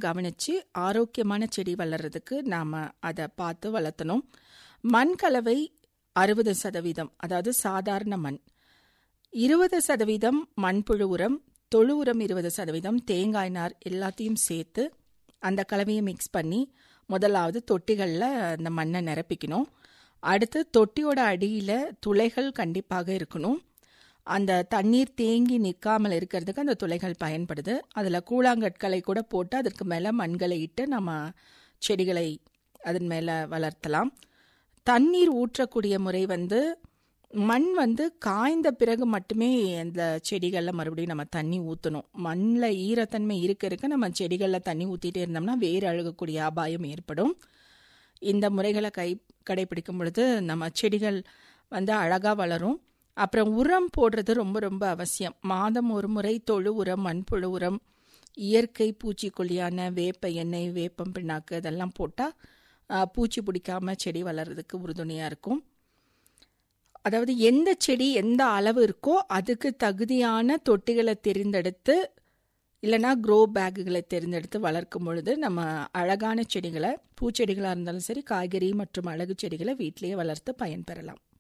கவனித்து ஆரோக்கியமான செடி வளர்கிறதுக்கு நாம் அதை பார்த்து வளர்த்தணும் மண் கலவை அறுபது சதவீதம் அதாவது சாதாரண மண் இருபது சதவீதம் மண்புழு உரம் தொழு உரம் இருபது சதவீதம் தேங்காய் நார் எல்லாத்தையும் சேர்த்து அந்த கலவையை மிக்ஸ் பண்ணி முதலாவது தொட்டிகளில் அந்த மண்ணை நிரப்பிக்கணும் அடுத்து தொட்டியோட அடியில் துளைகள் கண்டிப்பாக இருக்கணும் அந்த தண்ணீர் தேங்கி நிற்காமல் இருக்கிறதுக்கு அந்த துளைகள் பயன்படுது அதில் கூழாங்கற்களை கூட போட்டு அதற்கு மேலே மண்களை இட்டு நம்ம செடிகளை அதன் மேலே வளர்த்தலாம் தண்ணீர் ஊற்றக்கூடிய முறை வந்து மண் வந்து காய்ந்த பிறகு மட்டுமே அந்த செடிகளில் மறுபடியும் நம்ம தண்ணி ஊற்றணும் மண்ணில் ஈரத்தன்மை இருக்க இருக்க நம்ம செடிகளில் தண்ணி ஊற்றிட்டே இருந்தோம்னா வேர் அழுகக்கூடிய அபாயம் ஏற்படும் இந்த முறைகளை கை கடைபிடிக்கும் பொழுது நம்ம செடிகள் வந்து அழகாக வளரும் அப்புறம் உரம் போடுறது ரொம்ப ரொம்ப அவசியம் மாதம் ஒரு முறை தொழு உரம் மண்புழு உரம் இயற்கை பூச்சிக்கொல்லியான வேப்ப எண்ணெய் வேப்பம் பிண்ணாக்கு இதெல்லாம் போட்டால் பூச்சி பிடிக்காம செடி வளர்கிறதுக்கு உறுதுணையாக இருக்கும் அதாவது எந்த செடி எந்த அளவு இருக்கோ அதுக்கு தகுதியான தொட்டிகளை தேர்ந்தெடுத்து இல்லைனா க்ரோ பேக்குகளை தேர்ந்தெடுத்து வளர்க்கும் பொழுது நம்ம அழகான செடிகளை பூச்செடிகளாக இருந்தாலும் சரி காய்கறி மற்றும் அழகு செடிகளை வீட்டிலேயே வளர்த்து பயன்பெறலாம்